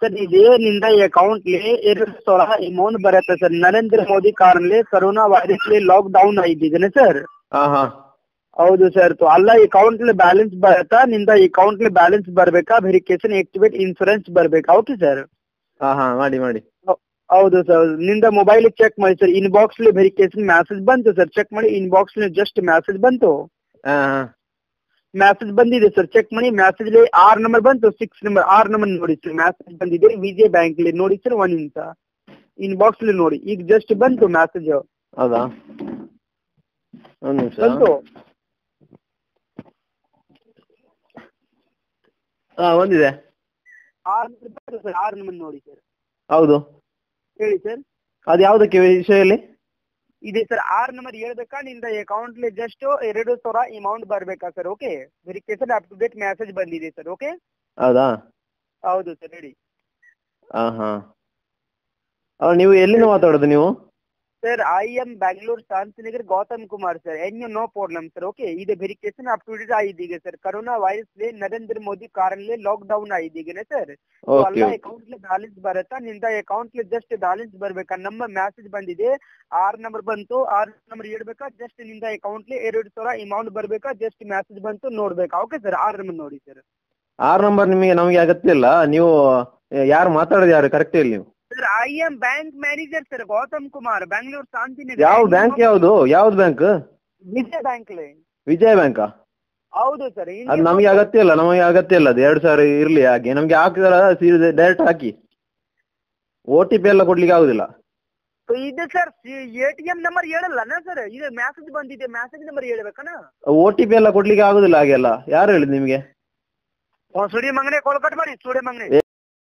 sir ಇದೇ ನಿಂದ ಅಕೌಂಟ್ಲಿ ಎರಡು ಸಾವಿರ ಅಮೌಂಟ್ ಬರುತ್ತೆ ಸರ್ ನರೇಂದ್ರ ಮೋದಿ ಕಾರಣಲಿ ಕರೋನಾ ವೈರಸ್ಲಿ ಲಾಕ್ ಡೌನ್ ಆಗಿದ್ದೇನೆ ಸರ್ ಹಾ ಹಾ ಹೌದು ಸರ್ तो ಅಲ್ಲ ಅಕೌಂಟ್ಲಿ ಬ್ಯಾಲೆನ್ಸ್ ಬರುತ್ತಾ ನಿಂದ ಅಕೌಂಟ್ಲಿ ಬ್ಯಾಲೆನ್ಸ್ ಬರ್ಬೇಕಾ ವೆರಿಫಿಕೇಶನ್ ಆಕ್ಟಿವೇಟ್ ಇನ್ಸೂರೆನ್ಸ್ ಬರ್ಬೇಕಾ ಓಕೆ ಸರ್ ಹಾ ಹಾ ಮಾಡಿ ಮಾಡಿ ಹೌದು ಸರ್ ನಿಂದ ಮೊಬೈಲ್ ಚೆಕ್ ಮಾಡಿ ಸರ್ ಇನ್ಬಾಕ್ಸ್ ವೆರಿಫಿಕೇಶನ್ ಮೆಸೇಜ್ ಬಂತು ಸರ್ ಚೆಕ್ ಮಾಡಿ ಇನ್ಬಾಕ್ಸ್ ಜಸ್ಟ್ ಮೆಸೇಜ್ ಬಂತು ಹಾ ಹಾ ಮೆಸೇಜ್ ಬಂದಿದೆ ಸರ್ ಚೆಕ್ ಮಾಡಿ ಮೆಸೇಜ್ ಆರ್ ನಂಬರ್ ಬಂತು ಸಿಕ್ಸ್ ನಂಬರ್ ಆರ್ ನಂಬರ್ ನೋಡಿ ಸರ್ ಮೆಸೇಜ್ ಬಂದಿದೆ ವಿಜಯ ಬ್ಯಾಂಕ್ ನೋಡಿ ಸರ್ ಒಂದ್ ನಿಮಿಷ ಇನ್ಬಾಕ್ಸ್ ನೋಡಿ ಈಗ ಜಸ್ಟ್ ಬಂತು ಮೆಸೇಜ್ ಹೌದಾ ಒಂದು ನಿಮಿಷ ಬಂತು ಹಾ ಬಂದಿದೆ ಆರ್ ನಂಬರ್ ಬಂತು ಸರ್ ಆರ್ ನಂಬರ್ ನೋಡಿ ಸರ್ ಹೌದು ಹೇಳಿ ಸರ್ ಅದು ಯಾವುದಕ್ಕೆ ವಿಷಯ ಹೇಳಿ ಇದೆ ಸರ್ ಆರ್ ನಂಬರ್ ಹೇಳ್ಬೇಕಾ ನಿಂದ ಅಕೌಂಟ್ಲಿ ಜಸ್ಟ್ ಎರಡು ಸಾವಿರ ಅಮೌಂಟ್ ಬರ್ಬೇಕಾ sir okay verification up to date message ಬಂದಿದೆ ಸರ್ ಓಕೆ ಹೌದಾ ಹೌದು ಸರ್ ಹೇಳಿ ಹಾ ಹಾ ಅಲ್ಲ ನೀವು ಎಲ್ಲಿಂದ ಮಾತಾಡೋದು ನೀವು sir I am Bangalore Shantinagar Gautam Kumar sir ಎನ್ ಯು ನೋ ಪ್ರಾಬ್ಲಮ್ ಸರ್ ಓಕೆ ಇದು ವೆರಿಫಿಕೇಶನ್ ಅಪ್ ಟು ಡೇಟ್ ಆಗಿದೆ sir corona virus Narendra Modi ಕಾರಣಲ್ಲಿ ಲಾಕ್ ಡೌನ್ ಆಗಿದೆ ಸರ್ ಓಕೆ ಅಲ್ಲ ಅಕೌಂಟ್ ಬ್ಯಾಲೆನ್ಸ್ ಬರುತ್ತಾ ನಿಂದ ಅಕೌಂಟ್ ಜಸ್ಟ್ ಬ್ಯಾಲೆನ್ಸ್ ಬರ್ಬೇಕಾ ನಮ್ಮ ಮೆಸೇಜ್ ಬಂದಿದೆ ಆರ್ ನಂಬರ್ ಬಂತು ಆರ್ ನಂಬರ್ ಇಡ್ಬೇಕಾ ಜಸ್ಟ್ ನಿಂದ ಅಕೌಂಟ್ ಎರಡು ಸಾವಿರ ಅಮೌಂಟ್ ಬರ್ಬೇಕಾ ಜಸ್ಟ್ ಮೆಸೇಜ್ ಬಂತು ನೋಡ್ಬೇಕಾ ಓಕೆ ಸರ್ ಆರ್ ನಂಬರ್ ನೋಡಿ ಸರ್ ಆರ್ ನಂಬರ್ ನಿಮಗೆ ನಮಗೆ ಅಗತ್ಯ ಇಲ್ಲ ನೀವು ಯಾರು ಮಾತಾಡೋದು ಯಾರು ಕರೆಕ್ಟ್ ಹೇಳಿ ನೀವು sir I am bank manager sir Gautam Kumar Bangalore Shantinagar ಯಾವ ಬ್ಯಾಂಕ್ ಯಾವುದು ಯಾವ್ದು ಬ್ಯಾಂಕ್ ವಿಜಯ ಬ್ಯಾಂಕ್ ವಿಜಯ ಬ್ಯಾಂಕಾ ಹೌದು ಸರ್ ಅದು ನಮಗೆ ಅಗತ್ಯ ಇಲ್ಲ ನಮಗೆ ಅಗತ್ಯ ಇಲ್ಲ ಅದು ಎರಡು ಸಾವಿರ ಇರಲಿ ಹಾಗೆ ನಮಗೆ ಹಾಕಿದ್ರೆ ಸೀದಾ ಡೈರೆಕ್ಟ್ ಹಾಕಿ ಓ ಟಿ ಪಿ ಎಲ್ಲ ಕೊಡ್ಲಿಕ್ಕೆ ಆಗುದಿಲ್ಲ ಇದು sir A T M number ಹೇಳಲ್ಲನ ಸರ್ ಇದು ಮೆಸೇಜ್ ಬಂದಿದೆ ಮೆಸೇಜ್ ನಂಬರ್ ಹೇಳ್ಬೇಕನ ಓ ಟಿ ಪಿ ಎಲ್ಲ ಕೊಡ್ಲಿಕ್ಕೆ ಆಗುದಿಲ್ಲ ಹಾಗೆಲ್ಲ ಯಾರು ಹೇಳಿದ್ ನಿಮಗೆ ಸುಡಿ ಮಂಗನೆ ಕಾಲ್ ಕಟ್ ಮಾಡಿ ಸುಡಿ ಮಂಗನೆ